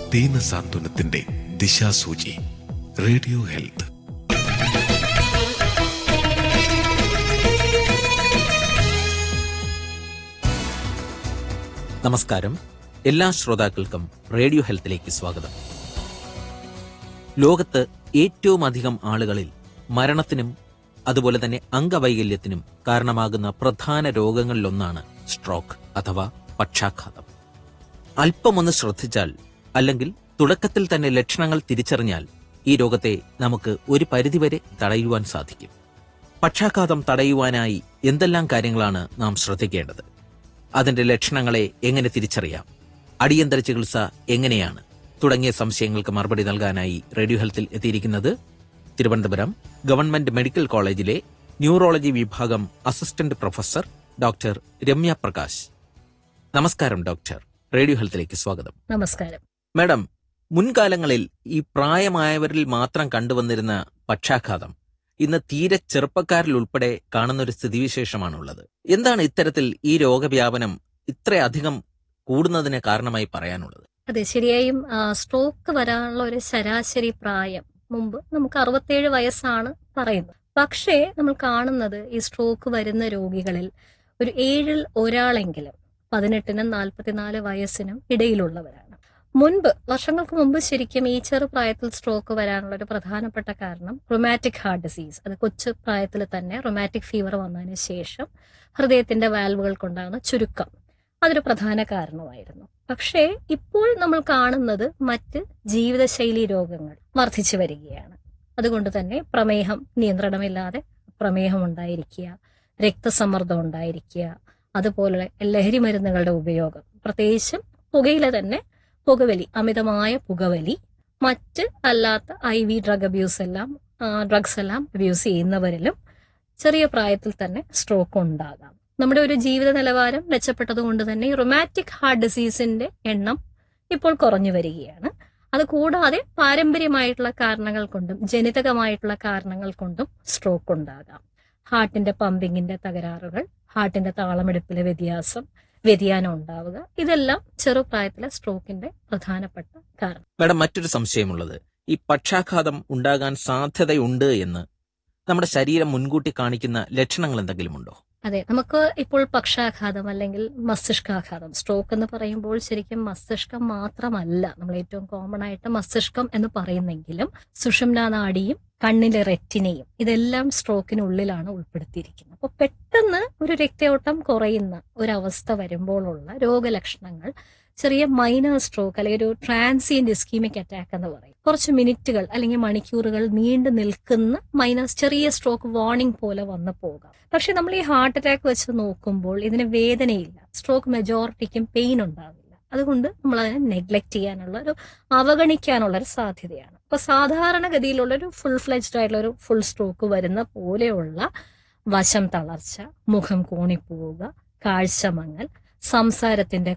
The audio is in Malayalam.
ദീനസാന്ത്വനത്തിന്റെ ദിശാസൂചി റേഡിയോ ഹെൽത്ത് നമസ്കാരം എല്ലാ ശ്രോതാക്കൾക്കും റേഡിയോ ഹെൽത്തിലേക്ക് സ്വാഗതം ലോകത്ത് ഏറ്റവും അധികം ആളുകളിൽ മരണത്തിനും അതുപോലെ തന്നെ അംഗവൈകല്യത്തിനും കാരണമാകുന്ന പ്രധാന രോഗങ്ങളിലൊന്നാണ് സ്ട്രോക്ക് അഥവാ പക്ഷാഘാതം അല്പമൊന്ന് ശ്രദ്ധിച്ചാൽ അല്ലെങ്കിൽ തുടക്കത്തിൽ തന്നെ ലക്ഷണങ്ങൾ തിരിച്ചറിഞ്ഞാൽ ഈ രോഗത്തെ നമുക്ക് ഒരു പരിധിവരെ തടയുവാൻ സാധിക്കും പക്ഷാഘാതം തടയുവാനായി എന്തെല്ലാം കാര്യങ്ങളാണ് നാം ശ്രദ്ധിക്കേണ്ടത് അതിന്റെ ലക്ഷണങ്ങളെ എങ്ങനെ തിരിച്ചറിയാം അടിയന്തര ചികിത്സ എങ്ങനെയാണ് തുടങ്ങിയ സംശയങ്ങൾക്ക് മറുപടി നൽകാനായി റേഡിയോ ഹെൽത്തിൽ എത്തിയിരിക്കുന്നത് തിരുവനന്തപുരം ഗവൺമെന്റ് മെഡിക്കൽ കോളേജിലെ ന്യൂറോളജി വിഭാഗം assistant professor doctor Ramya Prakash നമസ്കാരം ഡോക്ടർ റേഡിയോ ഹെൽത്തിലേക്ക് സ്വാഗതം നമസ്കാരം മാഡം മുൻകാലങ്ങളിൽ ഈ പ്രായമായവരിൽ മാത്രം കണ്ടുവന്നിരുന്ന പക്ഷാഘാതം ഇന്ന് തീരെ ചെറുപ്പക്കാരിൽ ഉൾപ്പെടെ കാണുന്ന ഒരു സ്ഥിതിവിശേഷമാണുള്ളത് എന്താണ് ഇത്തരത്തിൽ ഈ രോഗവ്യാപനം ഇത്രയധികം കൂടുന്നതിന് കാരണമായി പറയാനുള്ളത് അതെ ശരിയായും ആ, സ്ട്രോക്ക് വരാനുള്ള ഒരു ശരാശരി പ്രായം മുമ്പ് നമുക്ക് അറുപത്തേഴ് വയസ്സാണ് പറയുന്നത് പക്ഷേ നമ്മൾ കാണുന്നത് ഈ സ്ട്രോക്ക് വരുന്ന രോഗികളിൽ ഒരു ഏഴിൽ ഒരാളെങ്കിലും പതിനെട്ടിനും നാൽപ്പത്തിനാല് വയസ്സിനും ഇടയിലുള്ളവരാണ് മുൻപ് വർഷങ്ങൾക്ക് മുമ്പ് ശരിക്കും ഈ ചെറുപ്രായത്തിൽ സ്ട്രോക്ക് വരാനുള്ള ഒരു പ്രധാനപ്പെട്ട കാരണം റൊമാറ്റിക് ഹാർട്ട് ഡിസീസ് അത് കൊച്ചു പ്രായത്തിൽ തന്നെ റൊമാറ്റിക് ഫീവർ വന്നതിന് ശേഷം ഹൃദയത്തിന്റെ വാൽവുകൾക്കുണ്ടാകുന്ന ചുരുക്കം അതൊരു പ്രധാന കാരണമായിരുന്നു പക്ഷേ ഇപ്പോൾ നമ്മൾ കാണുന്നത് മറ്റ് ജീവിതശൈലി രോഗങ്ങൾ വർദ്ധിച്ചു വരികയാണ് അതുകൊണ്ട് തന്നെ പ്രമേഹം നിയന്ത്രണമില്ലാതെ പ്രമേഹം ഉണ്ടായിരിക്കുക രക്തസമ്മർദ്ദം ഉണ്ടായിരിക്കുക അതുപോലെ ലഹരി മരുന്നുകളുടെ ഉപയോഗം പ്രത്യേകിച്ചും പുകയില തന്നെ പുകവലി അമിതമായ പുകവലി മറ്റ് അല്ലാത്ത ഐ വി ഡ്രഗ് അബ്യൂസ് എല്ലാം ഡ്രഗ്സ് എല്ലാം അബ്യൂസ് ചെയ്യുന്നവരിലും ചെറിയ പ്രായത്തിൽ തന്നെ സ്ട്രോക്ക് ഉണ്ടാകാം നമ്മുടെ ഒരു ജീവിത നിലവാരം മെച്ചപ്പെട്ടതുകൊണ്ട് തന്നെ ഈ റൊമാറ്റിക് ഹാർട്ട് ഡിസീസിന്റെ എണ്ണം ഇപ്പോൾ കുറഞ്ഞു വരികയാണ് അത് കൂടാതെ പാരമ്പര്യമായിട്ടുള്ള കാരണങ്ങൾ കൊണ്ടും ജനിതകമായിട്ടുള്ള കാരണങ്ങൾ കൊണ്ടും സ്ട്രോക്ക് ഉണ്ടാകാം ഹാർട്ടിന്റെ പമ്പിങ്ങിന്റെ തകരാറുകൾ ഹാർട്ടിന്റെ താളമെടുപ്പിലെ വ്യത്യാസം വ്യതിയാനം ഉണ്ടാവുക ഇതെല്ലാം ചെറുപ്രായത്തിലെ സ്ട്രോക്കിന്റെ പ്രധാനപ്പെട്ട കാരണം മാഡം മറ്റൊരു സംശയമുള്ളത് ഈ പക്ഷാഘാതം ഉണ്ടാകാൻ സാധ്യതയുണ്ട് എന്ന് നമ്മുടെ ശരീരം മുൻകൂട്ടി കാണിക്കുന്ന ലക്ഷണങ്ങൾ എന്തെങ്കിലും ഉണ്ടോ അതെ നമുക്ക് ഇപ്പോൾ പക്ഷാഘാതം അല്ലെങ്കിൽ മസ്തിഷ്കാഘാതം സ്ട്രോക്ക് എന്ന് പറയുമ്പോൾ ശരിക്കും മസ്തിഷ്കം മാത്രമല്ല നമ്മൾ ഏറ്റവും കോമൺ ആയിട്ട് മസ്തിഷ്കം എന്ന് പറയുന്നെങ്കിലും സുഷുമ്നാ നാഡിയും കണ്ണിലെ റെറ്റിനയും ഇതെല്ലാം സ്ട്രോക്കിനുള്ളിലാണ് ഉൾപ്പെടുത്തിയിരിക്കുന്നത് അപ്പോൾ പെട്ടെന്ന് ഒരു രക്തയോട്ടം കുറയുന്ന ഒരവസ്ഥ വരുമ്പോഴുള്ള രോഗലക്ഷണങ്ങൾ ചെറിയ മൈനർ സ്ട്രോക്ക് അല്ലെങ്കിൽ ഒരു ട്രാൻസിയന്റ് ഇസ്കീമിക് അറ്റാക്ക് എന്ന് പറയും കുറച്ച് മിനിറ്റുകൾ അല്ലെങ്കിൽ മണിക്കൂറുകൾ നീണ്ടു നിൽക്കുന്ന മൈനസ് ചെറിയ സ്ട്രോക്ക് വാർണിംഗ് പോലെ വന്നു പോകാം പക്ഷെ നമ്മൾ ഈ ഹാർട്ട് അറ്റാക്ക് വെച്ച് നോക്കുമ്പോൾ ഇതിന് വേദനയില്ല സ്ട്രോക്ക് മെജോറിറ്റിക്കും പെയിൻ ഉണ്ടാവില്ല അതുകൊണ്ട് നമ്മൾ അതിനെ നെഗ്ലക്ട് ചെയ്യാനുള്ള ഒരു അവഗണിക്കാനുള്ള ഒരു സാധ്യതയാണ് അപ്പൊ സാധാരണഗതിയിലുള്ള ഒരു ഫുൾ ഫ്ലെജ്ഡ് ആയിട്ടുള്ള ഒരു ഫുൾ സ്ട്രോക്ക് വരുന്ന പോലെയുള്ള വശം തളർച്ച മുഖം കൂണിപ്പോവുക കാഴ്ചമങ്ങൽ സംസാരത്തിന്റെ